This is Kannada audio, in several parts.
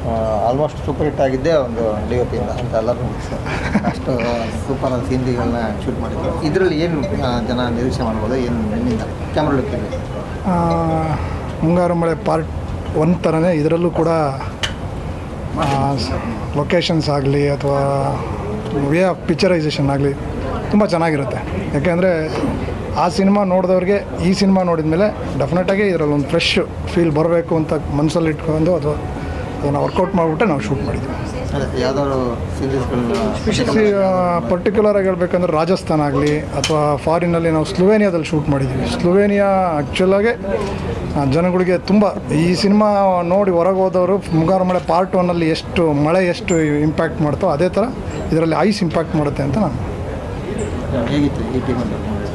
ಆಲ್ಮೋಸ್ಟ್ ಸೂಪರ್ ಹಿಟ್ ಆಗಿದ್ದೇ ಒಂದು ಡಿ ಒ ಪಿಯಿಂದ ಅಂತ ಎಲ್ಲರೂ ಅಷ್ಟು ಸೂಪರ್ ಆದ ಸೀನ್ರಿಗಳನ್ನ ಶೂಟ್ ಮಾಡಿದ್ರು ಇದರಲ್ಲಿ ಏನು ಆ, ಜನ ನಿರೀಕ್ಷೆ ಮಾಡ್ಬೋದು ಏನು ನಿಮ್ಮಿಂದ ಕ್ಯಾಮ್ರಾ ಲುಕ್ಕಿದೆ ಆ, ಮುಂಗಾರು ಮಳೆ ಪಾರ್ಟ್ ಒನ್ ಥರನೇ ಇದರಲ್ಲೂ ಕೂಡ ಲೊಕೇಶನ್ಸ್ ಆಗಲಿ ಅಥವಾ ವೇ ಆಫ್ ಪಿಕ್ಚರೈಸೇಷನ್ ಆಗಲಿ ತುಂಬ ಚೆನ್ನಾಗಿರುತ್ತೆ ಯಾಕೆಂದರೆ ಆ ಸಿನಿಮಾ ನೋಡಿದವ್ರಿಗೆ ಈ ಸಿನಿಮಾ ನೋಡಿದ ಮೇಲೆ ಡೆಫಿನೆಟಾಗಿ ಇದರಲ್ಲಿ ಒಂದು ಫ್ರೆಶ್ ಫೀಲ್ ಬರಬೇಕು ಅಂತ ಮನಸ್ಸಲ್ಲಿ ಇಟ್ಕೊಂಡು ಅಥವಾ ಅದನ್ನು ವರ್ಕೌಟ್ ಮಾಡಿಬಿಟ್ಟೆ ನಾವು ಶೂಟ್ ಮಾಡಿದ್ವಿ ಅದೇ ಯಾವ್ದಾದ್ರು ಸೀರೀಸ್ಗಳನ್ನ ಪರ್ಟಿಕ್ಯುಲರ್ ಆಗಿ ಹೇಳ್ಬೇಕಂದ್ರೆ ರಾಜಸ್ಥಾನ್ ಆಗಲಿ ಅಥವಾ ಫಾರಿನಲ್ಲಿ ನಾವು ಸ್ಲೋವೇನಿಯಾದಲ್ಲಿ ಶೂಟ್ ಮಾಡಿದ್ದೀವಿ ಸ್ಲೋವೇನಿಯಾ ಆ್ಯಕ್ಚುಲಾಗೆ ಜನಗಳಿಗೆ ತುಂಬ ಈ ಸಿನಿಮಾ ನೋಡಿ ಹೊರಗೆ ಹೋದವರು ಮುಂಗಾರು ಮಳೆ ಪಾರ್ಟ್ ಒನ್ನಲ್ಲಿ ಎಷ್ಟು ಮಳೆ ಎಷ್ಟು ಇಂಪ್ಯಾಕ್ಟ್ ಮಾಡ್ತೋ ಅದೇ ಥರ ಇದರಲ್ಲಿ ಐಸ್ ಇಂಪ್ಯಾಕ್ಟ್ ಮಾಡುತ್ತೆ ಅಂತ ನಾನು ಹೇಗಿತ್ತು ಈ ಟೀಮಲ್ಲಿ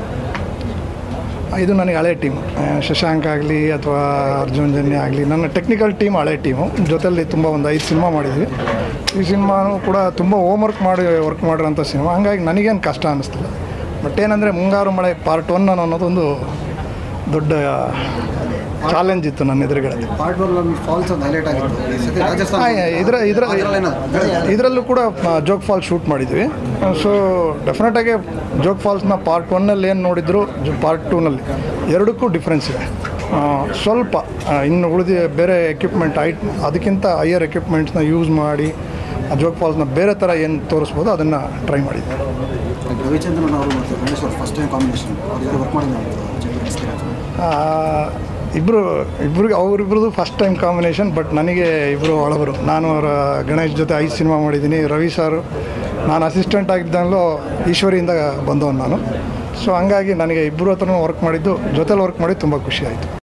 ಇದು ನನಗೆ ಹಳೆ ಟೀಮ್ ಶಶಾಂಕ್ ಆಗಲಿ ಅಥವಾ ಅರ್ಜುನ್ ಜನ್ಯ ಆಗಲಿ ನನ್ನ ಟೆಕ್ನಿಕಲ್ ಟೀಮ್ ಹಳೆ ಟೀಮು ಜೊತೆಯಲ್ಲಿ ತುಂಬ ಒಂದು ಐದು ಸಿನಿಮಾ ಮಾಡಿದ್ವಿ ಈ ಸಿನಿಮಾನು ಕೂಡ ತುಂಬ ಹೋಮ್ ವರ್ಕ್ ಮಾಡಿ ವರ್ಕ್ ಮಾಡಿರೋಂಥ ಸಿನಿಮಾ ಹಂಗಾಗಿ ನನಗೇನು ಕಷ್ಟ ಅನ್ನಿಸ್ತಿಲ್ಲ ಬಟ್ ಏನಂದರೆ ಮುಂಗಾರು ಮಳೆ ಪಾರ್ಟ್ ಒನ್ ಅನ್ನೋದೊಂದು ದೊಡ್ಡ ಚಾಲೆಂಜ್ ಇತ್ತು ನನ್ನ ಎದುರುಗಡೆ ಪಾರ್ಟ್ ಒನ್ ಫಾಲ್ಸ್ ಒಂದು ಹೈಲೈಟ್ ಆಗಿತ್ತು ಈ ಸತಿ ರಾಜಸ್ಥಾನ ಇದರ ಇದರ ಅದ್ರಲ್ಲಿ ಏನಾದ್ರು? ಇದರಲ್ಲೂ ಕೂಡ ಜೋಗ್ ಫಾಲ್ಸ್ ಶೂಟ್ ಮಾಡಿದ್ವಿ ಸೊ ಡೆಫಿನೆಟಾಗಿ ಜೋಗ್ ಫಾಲ್ಸ್ನ ಪಾರ್ಟ್ ಒನ್ನಲ್ಲಿ ಏನು ನೋಡಿದ್ರು ಪಾರ್ಟ್ ಟೂನಲ್ಲಿ ಎರಡಕ್ಕೂ ಡಿಫ್ರೆನ್ಸ್ ಇದೆ ಆ, ಸ್ವಲ್ಪ ಆ, ಇನ್ನು ಉಳಿದ ಬೇರೆ ಎಕ್ವಿಪ್ಮೆಂಟ್ ಐಟ್ ಅದಕ್ಕಿಂತ ಹೈಯರ್ ಎಕ್ವಿಪ್ಮೆಂಟ್ಸ್ನ ಯೂಸ್ ಮಾಡಿ ಆ ಜೋಗ್ ಫಾಲ್ಸ್ನ ಬೇರೆ ಥರ ಏನು ತೋರಿಸ್ಬೋದು ಅದನ್ನು ಟ್ರೈ ಮಾಡಿದ್ವಿ ರವಿಚಂದ್ರನ್ ಅವರು ಮತ್ತು ಗಣೇಶ್ ಅವರು ಫಸ್ಟ್ ಟೈಮ್ ಕಾಂಬಿನೇಷನ್ ಅವ್ರ ಜೊತೆ ವರ್ಕ್ ಮಾಡಿ ಇಬ್ಬರು ಇಬ್ಬರಿಗೆ ಅವರಿಬ್ರದ್ದು ಫಸ್ಟ್ ಟೈಮ್ ಕಾಂಬಿನೇಷನ್ ಬಟ್ ನನಗೆ ಇಬ್ಬರು ಹಳಬರು ನಾನು ಅವರ ಗಣೇಶ್ ಜೊತೆ ಐದು ಸಿನಿಮಾ ಮಾಡಿದ್ದೀನಿ ರವಿ ಸಾರು ನಾನು ಅಸಿಸ್ಟೆಂಟ್ ಆಗಿದ್ದಾಗಲೂ ಈಶ್ವರಿಯಿಂದ ಬಂದವನು ನಾನು ಸೊ ಹಂಗಾಗಿ ನನಗೆ ಇಬ್ಬರು ಹತ್ರನೂ ವರ್ಕ್ ಮಾಡಿದ್ದು ಜೊತೆಲಿ ವರ್ಕ್ ಮಾಡಿ ತುಂಬ ಖುಷಿ ಆಯಿತು